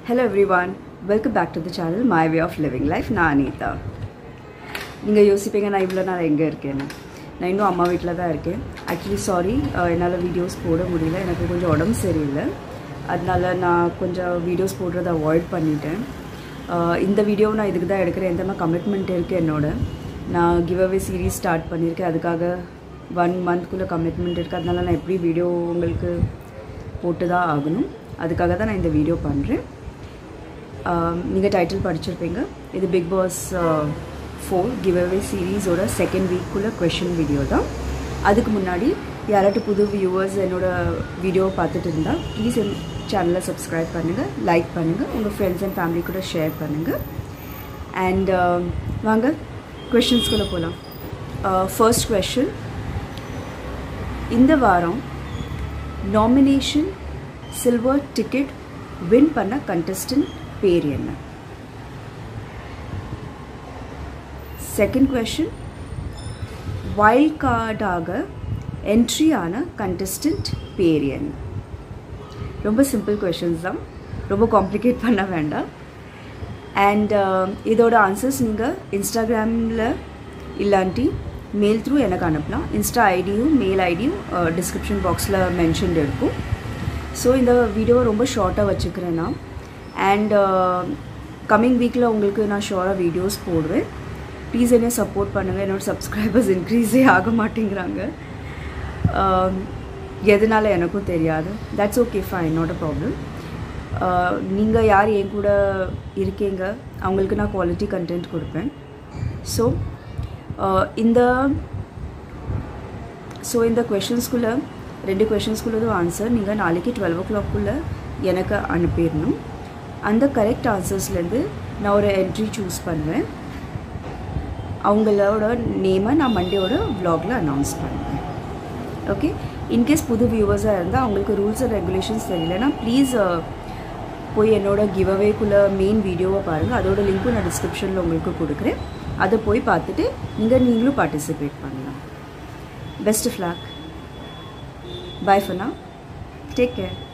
Hello everyone, welcome back to the channel My Way of Living Life. நான் அனிதா நீங்கள் யோசிப்பீங்க நான் இவ்வளோ நாள் எங்கே இருக்கேன்னு நான் இன்னும் அம்மா வீட்டில் தான் இருக்கேன் ஆக்சுவலி சாரி என்னால் வீடியோஸ் போட முடியல எனக்கு கொஞ்சம் உடம்பு சரியில்லை அதனால நான் கொஞ்சம் வீடியோஸ் போடுறதை அவாய்ட் பண்ணிட்டேன் அஹ் இந்த வீடியோவை நான் இதுக்கு தான் எடுக்கிறேன் எந்த மாதிரி கமிட்மெண்ட் இருக்குது என்னோட நான் கிவ் அவே சீரீஸ் ஸ்டார்ட் பண்ணியிருக்கேன் அதுக்காக ஒன் மந்த்குள்ளே கமிட்மெண்ட் இருக்குது அதனால நான் எப்படி வீடியோ உங்களுக்கு போட்டு தான் ஆகணும் அதுக்காக தான் நான் இந்த வீடியோ பண்ணுறேன் நீங்கள் டைட்டில் படிச்சிருப்பீங்க இது Bigg Boss four give away சீரீஸோட செகண்ட் வீக்குள்ளே கொஷின் வீடியோ தான் அதுக்கு முன்னாடி யாராட்டும் புது வியூவர்ஸ் என்னோட வீடியோ பார்த்துட்டு இருந்தால் ப்ளீஸ் என் சேனலை சப்ஸ்கிரைப் பண்ணுங்கள் லைக் பண்ணுங்கள் உங்கள் ஃப்ரெண்ட்ஸ் அண்ட் ஃபேமிலி கூட ஷேர் பண்ணுங்கள் அண்ட் வாங்க கொஷின்ஸ்குள்ளே போகலாம் ஃபர்ஸ்ட் கொஷின் இந்த வாரம் நாமினேஷன் சில்வர் டிக்கெட் வின் பண்ண கண்டஸ்டன்ட் பேர் என்ன செகண்ட் கொஷின் வைல்ட் கார்டாக என்ட்ரி ஆன கண்டஸ்டன்ட் பேர் என்ன ரொம்ப சிம்பிள் கொஷின்ஸ் தான் ரொம்ப காம்ப்ளிகேட் பண்ண வேண்டாம் அண்ட் இதோட ஆன்சர்ஸ் நீங்கள் இன்ஸ்டாகிராமில் இல்லாட்டி மெயில் த்ரூ எனக்கு அனுப்பலாம் இன்ஸ்டா ஐடியும் மெயில் ஐடியும் டிஸ்கிரிப்ஷன் பாக்ஸில் மென்ஷன்டு இருக்கும் ஸோ இந்த வீடியோவை ரொம்ப ஷார்ட்டாக வச்சுக்கிறேன் நான் அண்ட் கம்மிங் வீக்கில் உங்களுக்கு நான் ஷோராக வீடியோஸ் போடுவேன் ப்ளீஸ் என்னை சப்போர்ட் பண்ணுங்கள் என்னோடய சப்ஸ்கிரைபர்ஸ் இன்க்ரீஸே ஆக மாட்டேங்கிறாங்க எதனால எனக்கும் தெரியாது that's okay fine not a problem நீங்கள் யார் என் கூட இருக்கீங்க அவங்களுக்கு நான் குவாலிட்டி கண்டென்ட் கொடுப்பேன் ஸோ இந்த ஸோ இந்த கொஷின்ஸ்குள்ளே ரெண்டு கொஷின்ஸ்குள்ளதும் ஆன்சர் நீங்கள் நாளைக்கு டுவெல் ஓ கிளாக்குள்ளே எனக்கு அனுப்பிடணும் அந்த கரெக்ட் ஆன்சர்ஸ்லேருந்து நான் ஒரு என்ட்ரி சூஸ் பண்ணுவேன் அவங்களோட நேமை நான் மண்டேயோட வ்ளாகில் அனௌன்ஸ் பண்ணுவேன் ஓகே இன்கேஸ் புது வியூவர்ஸாக இருந்தால் அவங்களுக்கு ரூல்ஸ் அண்ட் ரெகுலேஷன்ஸ் தெரியலனா ப்ளீஸ் போய் என்னோட கிவ் அவேக்குள்ளே மெயின் வீடியோவை பாருங்கள் அதோட லிங்க்கும் நான் டிஸ்கிரிப்ஷனில் உங்களுக்கு கொடுக்குறேன் அதை போய் பார்த்துட்டு நீங்கள் நீங்களும் பார்ட்டிசிபேட் பண்ணலாம் பெஸ்ட் ஃப்ளாக் பை ஃபனா டேக் கேர்